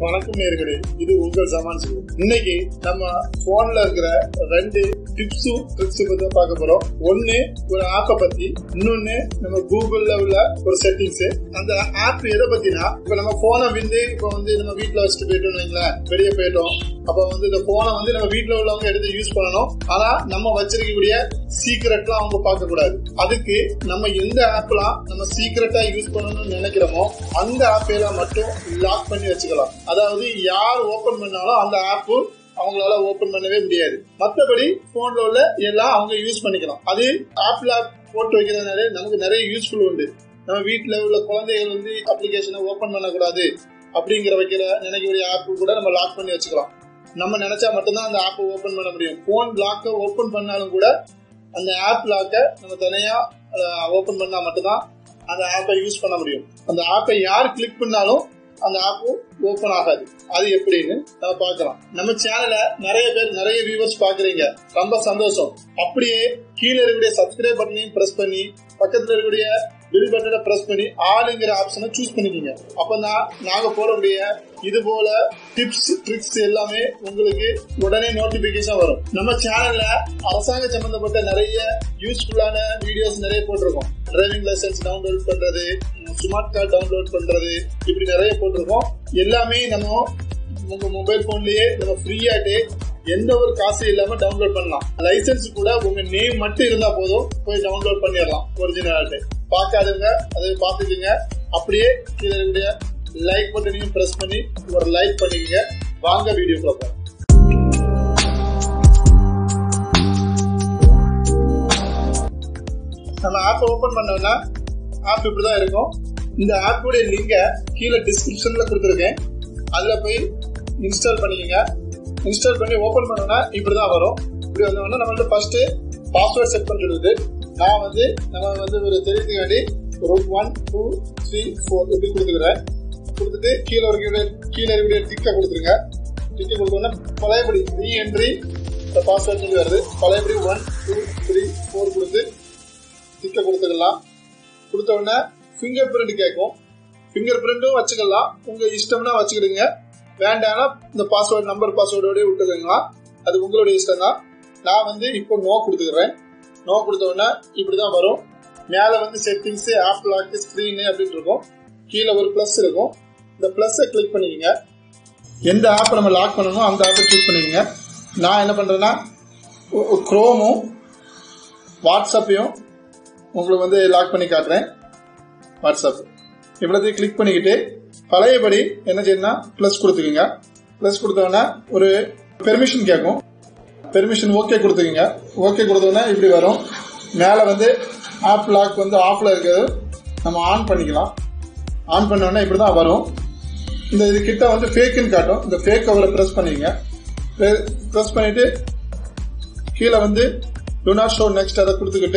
வணக்கம் நேர்களே இது உங்கள் சமான் சிவம் இன்னைக்கு நம்ம போன்ல இருக்கிற ரெண்டு டிப்ஸும் ட்ரிக்ஸ் பத்தி பார்க்க போறோம் ஒன்னு ஒரு ஆப்பை பத்தி இன்னொன்னு நம்ம கூகுள்ல உள்ள ஒரு செட்டிங்ஸ் அந்த ஆப் எதை பத்தினா இப்ப நம்ம போனை வந்து இப்ப வந்து நம்ம வீட்டுல வச்சுட்டு போயிட்டோம் வைங்களேன் வெளியே போயிட்டோம் அப்ப வந்து இந்த போனை வந்து நம்ம வீட்டுல உள்ளவங்க எடுத்து யூஸ் பண்ணணும் ஆனா நம்ம வச்சிருக்கக்கூடிய சீக்கிரட்லாம் அவங்க பார்க்க கூடாது அதுக்கு நம்ம எந்த ஆப்லாம் நம்ம சீக்கிரட்டா யூஸ் பண்ணணும்னு நினைக்கிறோமோ அந்த ஆப்பெல்லாம் மட்டும் லாக் பண்ணி வச்சுக்கலாம் அதாவது யார் ஓபன் பண்ணாலும் அந்த ஆப் அவங்களால ஓபன் பண்ணவே முடியாது மத்தபடி போன்ல உள்ள எல்லாம் அவங்க யூஸ் பண்ணிக்கலாம் அது ஆப்ல போட்டு வைக்கிறதுனால நமக்கு நிறைய யூஸ்ஃபுல் உண்டு நம்ம வீட்டுல உள்ள குழந்தைகள் வந்து அப்ளிகேஷனை ஓபன் பண்ணக்கூடாது அப்படிங்கிற வைக்கிற நினைக்கக்கூடிய ஆப் கூட நம்ம லாக் பண்ணி வச்சுக்கலாம் நம்ம நினைச்சா மட்டும்தான் அந்த ஆப்பை ஓபன் பண்ண முடியும் போன் லாக்கை ஓபன் பண்ணாலும் கூட அந்த ஆப் லாக்கை நம்ம தனியா ஓபன் பண்ணா மட்டும்தான் அந்த ஆப்பை யூஸ் பண்ண முடியும் அந்த ஆப்பை யார் கிளிக் பண்ணாலும் அந்த ஆப் ஓபன் ஆகாது அது எப்படின்னு நம்ம பார்க்கலாம் நம்ம சேனலை நிறைய பேர் நிறைய வியூவர்ஸ் பாக்குறீங்க ரொம்ப சந்தோஷம் அப்படியே கீழே இருக்கக்கூடிய சப்ஸ்கிரைப் பட்டனையும் பிரஸ் பண்ணி பக்கத்துல இருக்கக்கூடிய பில் பட்டனை பிரஸ் பண்ணி ஆளுங்கிற ஆப்ஷனை சூஸ் பண்ணிக்கோங்க அப்பதான் நாங்க போடக்கூடிய இது போல டிப்ஸ் ட்ரிக்ஸ் எல்லாமே உங்களுக்கு உடனே நோட்டிபிகேஷன் வரும் நம்ம சேனல்ல அரசாங்க சம்பந்தப்பட்ட நிறைய யூஸ்ஃபுல்லான வீடியோஸ் நிறைய போட்டிருக்கோம் டிரைவிங் லைசன்ஸ் டவுன்லோட் பண்றது ஸ்மார்ட் கார்டு டவுன்லோட் பண்றது இப்படி நிறைய போட்டிருக்கோம் எல்லாமே நம்ம உங்க மொபைல் போன்லயே நம்ம ஃப்ரீயாட்டு எந்த ஒரு காசு இல்லாம டவுன்லோட் பண்ணலாம் லைசன்ஸ் கூட உங்க நேம் மட்டும் இருந்தா போதும் போய் டவுன்லோட் பண்ணிடலாம் ஒரிஜினல் பார்க்காதவங்க அதை பார்த்துக்கோங்க அப்படியே கீழே இருக்கக்கூடிய லைக் பட்டனையும் பிரஸ் பண்ணி ஒரு லைக் பண்ணிக்கோங்க வாங்க வீடியோ பார்ப்போம் நம்ம ஆப் ஓபன் பண்ணோம்னா ஆப் இப்படிதான் இருக்கும் இந்த ஆப்போடைய லிங்கை கீழே டிஸ்கிரிப்ஷன்ல கொடுத்துருக்கேன் அதுல போய் இன்ஸ்டால் பண்ணிக்கோங்க இன்ஸ்டால் பண்ணி ஓபன் பண்ணோம்னா இப்படிதான் வரும் இப்படி வந்தோம்னா நம்மள்ட்ட ஃபர்ஸ்ட் பாஸ்வேர்ட் செட் பண்ணிட்டு நான் வந்து நம்ம வந்து ஒரு தெரிவித்துக்காண்டி ஒரு ஒன் டூ த்ரீ ஃபோர் இப்படி கொடுத்துக்கிறேன் கொடுத்துட்டு கீழே ஒரு கீழே இருக்கக்கூடிய டிக்கை கொடுத்துருங்க டிக்கை கொடுத்தோன்னா பழையபடி ரீ என்ட்ரி இந்த பாஸ்வேர்ட் சொல்லி வருது பழையபடி ஒன் டூ த்ரீ ஃபோர் கொடுத்து டிக்கை கொடுத்துக்கலாம் கொடுத்த உடனே ஃபிங்கர் பிரிண்ட் கேட்கும் ஃபிங்கர் பிரிண்ட்டும் வச்சுக்கலாம் உங்க இஷ்டம்னா வச்சுக்கிடுங்க வேண்டாம்னா இந்த பாஸ்வேர்டு நம்பர் பாஸ்வேர்டோடய விட்டுக்கோங்களா அது உங்களுடைய இஷ்டம் தான் நான் வந்து இப்போ நோ கொடுத்துக்கிறேன் நோ கொடுத்த உடனே இப்படிதான் வரும் மேல வந்து செட்டிங்ஸ் ஆப் லாக் ஸ்கிரீன் அப்படின்னு இருக்கும் கீழே ஒரு பிளஸ் இருக்கும் இந்த பிளஸ்ஸை கிளிக் பண்ணிக்கோங்க எந்த ஆப் நம்ம லாக் பண்ணணுமோ அந்த ஆப்பை சூஸ் பண்ணிக்கோங்க நான் என்ன பண்றேன்னா குரோமும் வாட்ஸ்அப்பையும் உங்களுக்கு வந்து லாக் பண்ணி காட்டுறேன் வாட்ஸ்அப் இவ்வளோத்தையும் கிளிக் பண்ணிக்கிட்டு பழையபடி என்ன செய்யணும்னா ப்ளஸ் கொடுத்துக்குங்க ப்ளஸ் கொடுத்தோன்னா ஒரு பெர்மிஷன் கேட்கும் பெர்மிஷன் ஓகே கொடுத்துக்குங்க ஓகே கொடுத்தோன்னா இப்படி வரும் மேலே வந்து ஆப் லாக் வந்து ஆஃப்ல இருக்கிறது நம்ம ஆன் பண்ணிக்கலாம் ஆன் பண்ணோன்னா இப்படி தான் வரும் இந்த இது கிட்ட வந்து ஃபேக்குன்னு காட்டும் இந்த ஃபேக் கவரை ப்ரெஸ் பண்ணிக்கங்க ப்ரெஸ் பண்ணிட்டு கீழே வந்து டு நாட் ஷோ நெக்ஸ்ட் அதை கொடுத்துக்கிட்டு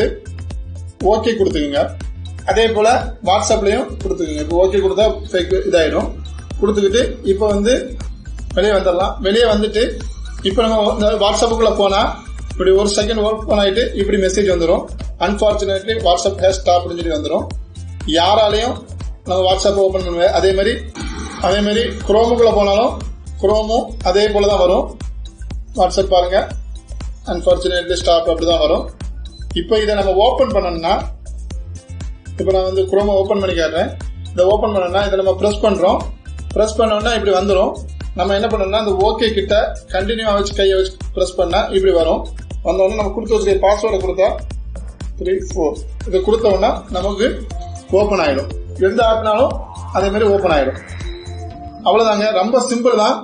ஓகே கொடுத்துக்குங்க அதே போல வாட்ஸ்அப்லயும் கொடுத்துக்குங்க இப்போ ஓகே கொடுத்தா ஃபேக் இதாயிடும் கொடுத்துக்கிட்டு இப்போ வந்து வெளியே வந்துடலாம் வெளியே வந்துட்டு இப்போ நம்ம வாட்ஸ்அப்புக்குள்ள போனா இப்படி ஒரு செகண்ட் ஒர்க் ஆகிட்டு இப்படி மெசேஜ் வந்துடும் அன்பார்ச்சுனேட்லி வாட்ஸ்அப் ஹேஸ் ஸ்டாப் சொல்லி வந்துடும் யாராலையும் நம்ம வாட்ஸ்அப் ஓபன் பண்ணுவேன் அதே மாதிரி அதே மாதிரி குரோமுக்குள்ள போனாலும் குரோமும் அதே போல தான் வரும் வாட்ஸ்அப் பாருங்க அன்பார்ச்சுனேட்லி ஸ்டாப் அப்படிதான் வரும் இப்போ இதை நம்ம ஓபன் பண்ணோம்னா இப்போ நான் வந்து குரோமை ஓப்பன் பண்ணி காட்டுறேன் இதை ஓப்பன் பண்ணோம்னா இதை நம்ம ப்ரெஸ் பண்ணுறோம் ப்ரெஸ் பண்ணோம்னா இப்படி வந்துடும் நம்ம என்ன பண்ணோம்னா இந்த ஓகே கிட்ட கண்டினியூ வச்சு கையை வச்சு ப்ரெஸ் பண்ணா இப்படி வரும் வந்தோடனே நம்ம கொடுத்து வச்சுக்க பாஸ்வேர்டை கொடுத்தா த்ரீ ஃபோர் இதை கொடுத்தோம்னா நமக்கு ஓப்பன் ஆகிடும் எந்த ஆப்னாலும் அதே மாதிரி ஓப்பன் ஆகிடும் அவ்வளோதாங்க ரொம்ப சிம்பிள் தான்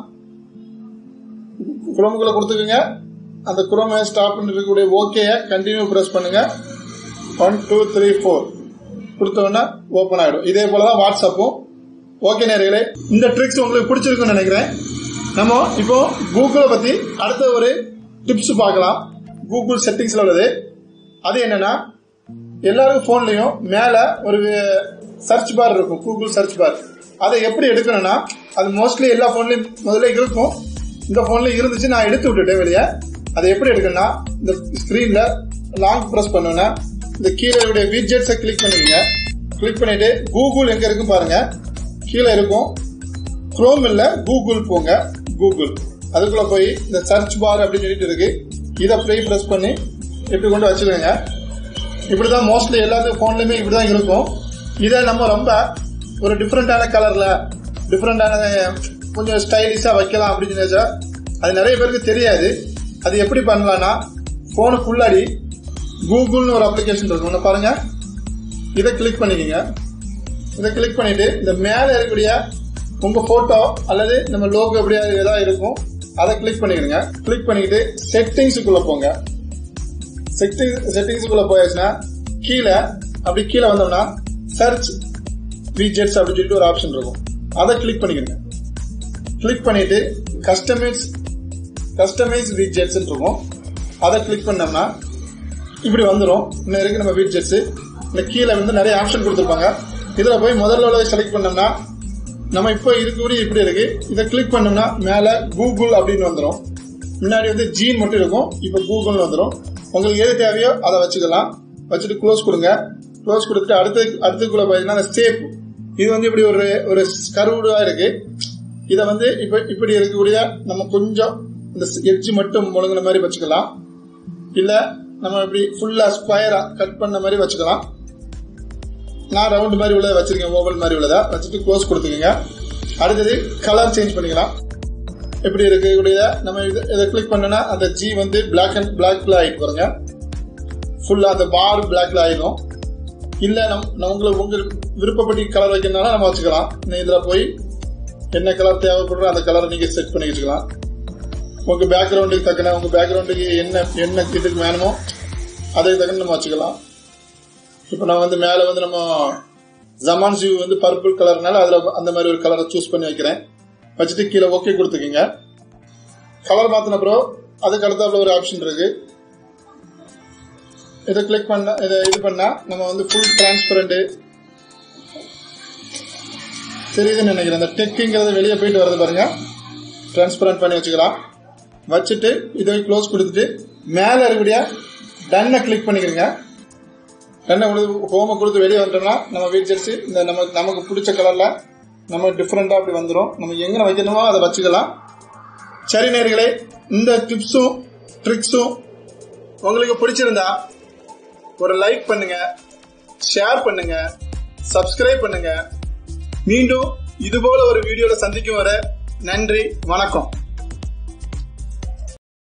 குரோமுக்குள்ள கொடுத்துக்குங்க அந்த குரோமை ஸ்டாப் இருக்கக்கூடிய ஓகேயை கண்டினியூ ப்ரெஸ் பண்ணுங்க ஒன் டூ த்ரீ ஃபோர் கொடுத்தோன்னா ஓப்பன் ஆகிடும் இதே போல தான் வாட்ஸ்அப்பும் ஓகே நேர்களே இந்த ட்ரிக்ஸ் உங்களுக்கு பிடிச்சிருக்குன்னு நினைக்கிறேன் நம்ம இப்போ கூகுளை பத்தி அடுத்த ஒரு டிப்ஸ் பார்க்கலாம் கூகுள் செட்டிங்ஸ்ல உள்ளது அது என்னன்னா எல்லாருக்கும் போன்லயும் மேல ஒரு சர்ச் பார் இருக்கும் கூகுள் சர்ச் பார் அதை எப்படி எடுக்கணும்னா அது மோஸ்ட்லி எல்லா போன்லயும் முதல்ல இருக்கும் இந்த போன்ல இருந்துச்சு நான் எடுத்து விட்டுட்டேன் வெளியே அதை எப்படி எடுக்கணும்னா இந்த ஸ்கிரீன்ல லாங் ப்ரெஸ் பண்ணுன்னா இந்த கீழே இருக்கக்கூடிய விஜெட்ஸை கிளிக் பண்ணிக்கங்க கிளிக் பண்ணிட்டு கூகுள் எங்க இருக்கும் பாருங்க கீழே இருக்கும் குரோம் இல்ல கூகுள் போங்க கூகுள் அதுக்குள்ள போய் இந்த சர்ச் பார் அப்படின்னு சொல்லிட்டு இருக்கு இதை ப்ளே ப்ரெஸ் பண்ணி இப்படி கொண்டு வச்சுக்கோங்க இப்படிதான் மோஸ்ட்லி எல்லாத்துக்கும் போன்லயுமே இப்படிதான் இருக்கும் இதை நம்ம ரொம்ப ஒரு டிஃப்ரெண்டான கலர்ல டிஃப்ரெண்டான கொஞ்சம் ஸ்டைலிஷா வைக்கலாம் அப்படின்னு நினைச்சா அது நிறைய பேருக்கு தெரியாது அது எப்படி பண்ணலாம்னா போனுக்குள்ளாடி கூகுள்னு ஒரு அப்ளிகேஷன் இருக்கும் ஒன்று பாருங்க இதை கிளிக் பண்ணிக்கோங்க இதை கிளிக் பண்ணிட்டு இந்த மேல இருக்கக்கூடிய உங்க போட்டோ அல்லது நம்ம லோகோ எப்படியா ஏதாவது இருக்கும் அதை கிளிக் பண்ணிக்கிறங்க கிளிக் பண்ணிக்கிட்டு செட்டிங்ஸுக்குள்ள போங்க செட்டிங் செட்டிங்ஸுக்குள்ள போயாச்சுன்னா கீழே அப்படி கீழே வந்தோம்னா சர்ச் விஜெட்ஸ் அப்படின்னு சொல்லிட்டு ஒரு ஆப்ஷன் இருக்கும் அதை கிளிக் பண்ணிக்கிறங்க கிளிக் பண்ணிட்டு கஸ்டமைஸ் கஸ்டமைஸ் விஜெட்ஸ் இருக்கும் அதை கிளிக் பண்ணோம்னா இப்படி வந்துடும் இன்னும் இருக்கு நம்ம விஜெட்ஸ் இந்த கீழே வந்து நிறைய ஆப்ஷன் கொடுத்துருப்பாங்க இதுல போய் முதல்ல உள்ளதை செலக்ட் பண்ணோம்னா நம்ம இப்போ இருக்கக்கூடிய இப்படி இருக்கு இதை கிளிக் பண்ணோம்னா மேல கூகுள் அப்படின்னு வந்துடும் முன்னாடி வந்து ஜி மட்டும் இருக்கும் இப்போ கூகுள்னு வந்துடும் உங்களுக்கு எது தேவையோ அதை வச்சுக்கலாம் வச்சுட்டு க்ளோஸ் கொடுங்க க்ளோஸ் கொடுத்துட்டு அடுத்து அடுத்துக்குள்ள பார்த்தீங்கன்னா அந்த சேப் இது வந்து இப்படி ஒரு ஒரு கருவுடா இருக்கு இதை வந்து இப்ப இப்படி இருக்கக்கூடிய நம்ம கொஞ்சம் இந்த எட்ஜ் மட்டும் முழுங்கின மாதிரி வச்சுக்கலாம் இல்ல நம்ம இப்படி ஃபுல்லா ஸ்கொயரா கட் பண்ண மாதிரி வச்சுக்கலாம் நான் ரவுண்ட் மாதிரி உள்ளதை வச்சிருக்கேன் ஓவல் மாதிரி உள்ளதா வச்சுட்டு க்ளோஸ் கொடுத்துக்கோங்க அடுத்தது கலர் சேஞ்ச் பண்ணிக்கலாம் எப்படி இருக்கக்கூடியத நம்ம இது- இதை கிளிக் பண்ணனா அந்த ஜி வந்து பிளாக் அண்ட் பிளாக்ல ஆயிட்டு பாருங்க ஃபுல்லா அந்த பார் பிளாக்ல ஆயிடும் இல்ல நம் நம்ம உங்களுக்கு உங்க விருப்பப்படி கலர் வைக்கிறதுனால நம்ம வச்சுக்கலாம் நீ இதுல போய் என்ன கலர் தேவைப்படுறோ அந்த கலரை நீங்க செட் பண்ணி வச்சுக்கலாம் உங்க பேக்ரவுண்டுக்கு தக்கன உங்க பேக்ரவுண்டுக்கு என்ன என்ன இதுக்கு வேணுமோ அதுக்கு தக்கன நம்ம வச்சுக்கலாம் இப்போ நான் வந்து மேல வந்து நம்ம ஜமான் ஜியூ வந்து பர்பிள் கலர்னால அதுல அந்த மாதிரி ஒரு கலரை சூஸ் பண்ணி வைக்கிறேன் வச்சுட்டு கீழே ஓகே கொடுத்துக்கீங்க கலர் மாத்தின அப்புறம் அதுக்கு அடுத்தாப்புல ஒரு ஆப்ஷன் இருக்கு இதை கிளிக் பண்ண இதை இது பண்ணா நம்ம வந்து ஃபுல் டிரான்ஸ்பரண்ட் தெரியுதுன்னு நினைக்கிறேன் இந்த டெக்குங்கிறது வெளியே போயிட்டு வரது பாருங்க டிரான்ஸ்பரண்ட் பண்ணி வச்சுக்கலாம் வச்சுட்டு இதை க்ளோஸ் கொடுத்துட்டு மேல இருக்கக்கூடிய டன்னை கிளிக் பண்ணிக்கிறீங்க டன்னை கொடுத்து ஹோமை கொடுத்து வெளியே வந்துட்டோம்னா நம்ம வீட் ஜெர்சி இந்த நம்ம நமக்கு பிடிச்ச கலர்ல நம்ம டிஃப்ரெண்டா அப்படி வந்துடும் நம்ம எங்க வைக்கணுமோ அதை வச்சுக்கலாம் சரி நேர்களே இந்த டிப்ஸும் ட்ரிக்ஸும் உங்களுக்கு பிடிச்சிருந்தா ஒரு லைக் பண்ணுங்க ஷேர் பண்ணுங்க சப்ஸ்கிரைப் பண்ணுங்க மீண்டும் இதுபோல ஒரு வீடியோல சந்திக்கும் வரை நன்றி வணக்கம்